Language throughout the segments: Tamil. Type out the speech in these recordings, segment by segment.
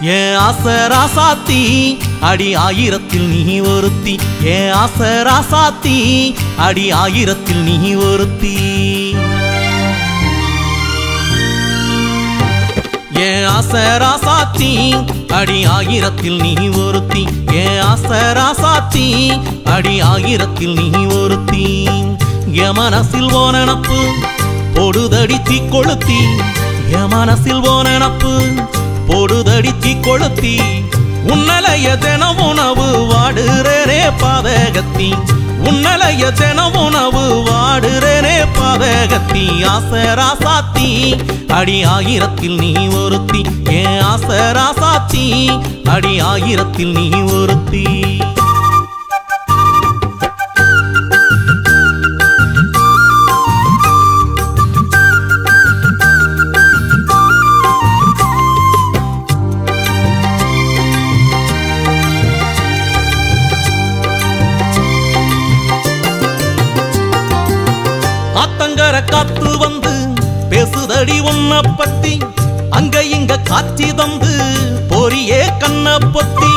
என் ஆசராசாத்தி அடி ஆயிரத்தில் நீ ஒருத்தி என் ஆசராசாத்தி அடி ஆயிரத்தில் நீ ஒருத்தி என் ஆசராசாத்தி அடி ஆயிரத்தில் நீ ஒருத்தி என் ஆசராசாத்தி அடி ஆயிரத்தில் நீ ஒருத்தி என் மனசில் ஓ நினப்பு பொடுதடி தீ கொளுத்தி என் மனசில் ஓ நினப்பு பொடுதடி தீ கொளுத்தி உன்னலைய தினம் உணவு வாடுறேனே பாதகத்தி உன்னலைய தினம் உணவு வாடுறேனே பாதகத்தி ஆசராசாத்தி அடி ஆயிரத்தில் நீ ஒருத்தி ஏன் ஆசராசாத்தி அடி ஆயிரத்தில் நீ ஒருத்தி ஆத்தங்கர காத்து வந்து பேசுதடி உன்ன பத்தி அங்க இங்க காட்சி தந்து பொறியே கண்ண பொத்தி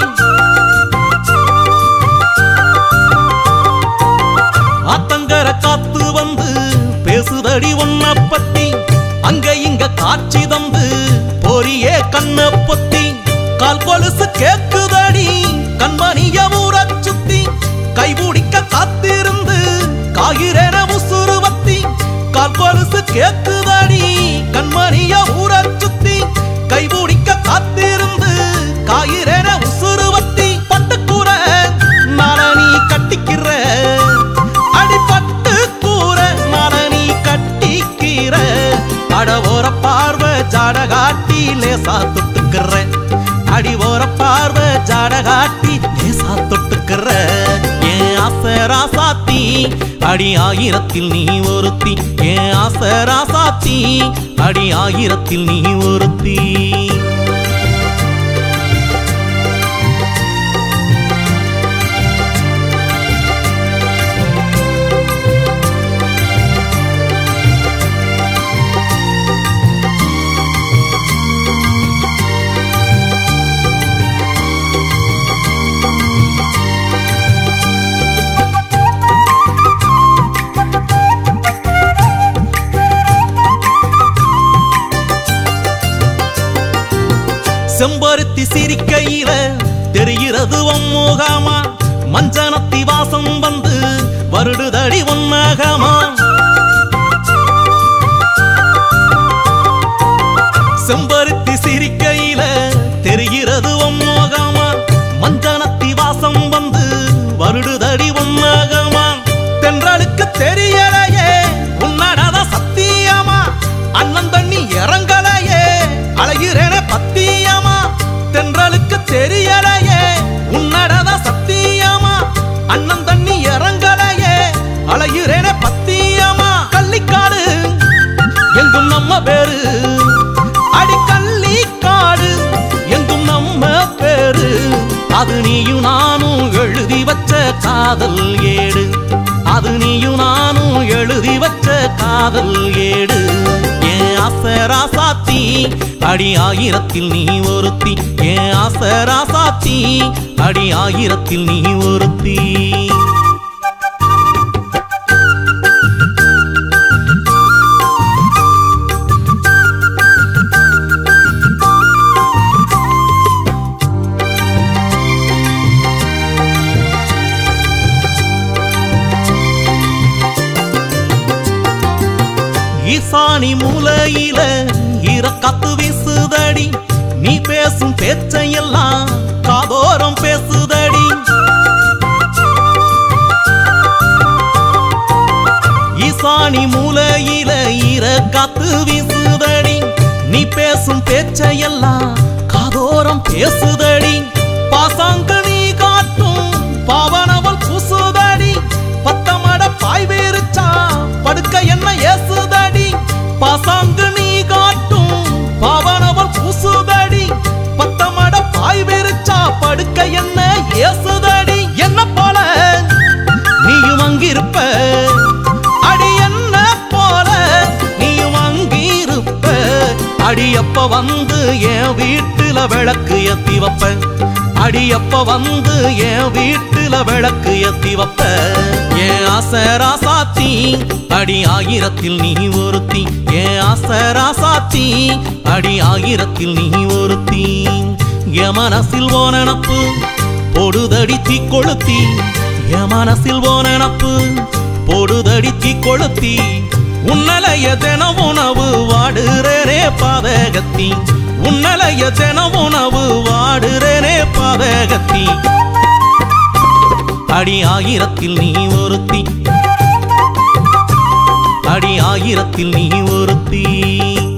ஆத்தங்கர காத்து வந்து பேசுதடி உன்ன பத்தி அங்க இங்க காட்சி தந்து பொறியே கண்ண பொத்தி கால் கொலுசு கேக்குதடி கண்மணிய ஊரச் சுத்தி கைபிடிக்க காத்திருந்து காயிரேன உசுருவத்தி கால் கொலுசு கேக்குதடி கண்மணிய ஊரச் சுத்தி கைபிடிக்க காத்திருந்து காயிரேன உசுருவத்தி பட்டுக்கூற நலனி கட்டிக்கிற அடிப்பட்டு கூற நலனி கட்டிக்கிற அட ஓர பார்வை ஜாட காட்டி லேசா தொட்டுக்கிற அடி ஓர பார்வை ஜாட காட்டி லேசா தொட்டுக்கிற ஏன் ஆசராசாத்தி அடி ஆயிரத்தில் நீ ஒருத்தி ஏன் ஆசராசாத்தி அடி ஆயிரத்தில் நீ ஒருத்தி செம்பருத்தி சிரிக்கையில தெரிகிறது ஒம்முகமா மஞ்சனத்தி வாசம் வந்து வருடுதடி உன்னகமா செம்பருத்தி சிரிக்கையில தெரிகிறது ஒம்முகமா மஞ்சனத்தி வாசம் வந்து வருடுதடி உன்னகமா தென்றலுக்கு தெரியலையே உன்னடத சத்தியமா அண்ணன் தண்ணி இறங்கலையே அழகிறேன பத்தியமா தென்றலுக்கு தெரியலையே உன்னடத சத்தியமா அண்ணன் தண்ணி இறங்கலையே அழகிறேன பத்தியமா கள்ளிக்காடு எங்கும் நம்ம பேரு அடி கள்ளிக்காடு எங்கும் நம்ம பேரு அது நீயும் நானும் எழுதி வச்ச காதல் ஏடு அது நீயும் நானும் எழுதி வச்ச காதல் ஏடு ஏன் ஆசராசாத்தி அடி ஆயிரத்தில் நீ ஒருத்தி ஏன் ஆசராசாத்தி அடி ஆயிரத்தில் நீ ஒருத்தி ஈசானி மூலையில ஈரக்காத்து வீசுதடி நீ பேசும் பேச்சையெல்லாம் காதோரம் பேசுதடி ஈசானி மூலையில ஈரக்காத்து வீசுதடி நீ பேசும் பேச்சையெல்லாம் காதோரம் பேசுதடி பாசாங்க நீ காட்டும் பாவனவள் புசுதடி பத்தமட பாய் வேறுச்சா படுக்க என்ன ஏசுதடி பாசாங்கு நீ காட்டும் பாவனவள் புசுதடி பத்தமட பாய் வேறுச்சா படுக்க என்ன ஏசுதடி என்ன போல நீயும் அங்கிருப்ப அடி என்ன போல நீயும் அங்கிருப்ப அடியப்ப வந்து என் வீட்டுல விளக்கு ஏத்தி வைப்ப அடியப்ப வந்து என் வீட்டுல விளக்கு ஏத்தி வைப்ப என் ஆசராசாத்தி அடி ஆயிரத்தில் நீ ஒருத்தி என் ஆசராசாத்தி அடி ஆயிரத்தில் நீ ஒருத்தி என் மனசில் ஓ நினப்பு பொடுதடி தீ கொளுத்தி என் மனசில் ஓ நினப்பு பொடுதடி தீ கொளுத்தி உன்னலைய தின உணவு வாடுறேனே பாதகத்தி உன்னலைய தின உணவு வாடுறேனே பாதகத்தி அடி ஆயிரத்தில் நீ ஒருத்தி அடி ஆயிரத்தில் நீ ஒருத்தி